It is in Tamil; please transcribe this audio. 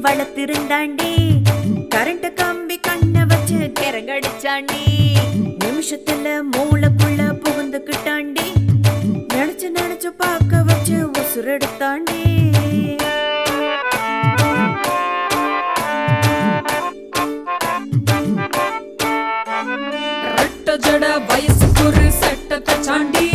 வளர்த்திருந்தாண்டி கரண்ட் கம்பி கண்ண வச்சு கிறங்கடிச்சாண்டி நிமிஷத்துல மூளைக்குள்ள புகுந்துக்கிட்டாண்டி நினைச்சு நினைச்சு பார்க்க வச்சு உசுரெடுத்தாண்டி ரெட்ட ஜட வயசுக்கு ஒரு செட்டத்தை சாண்டி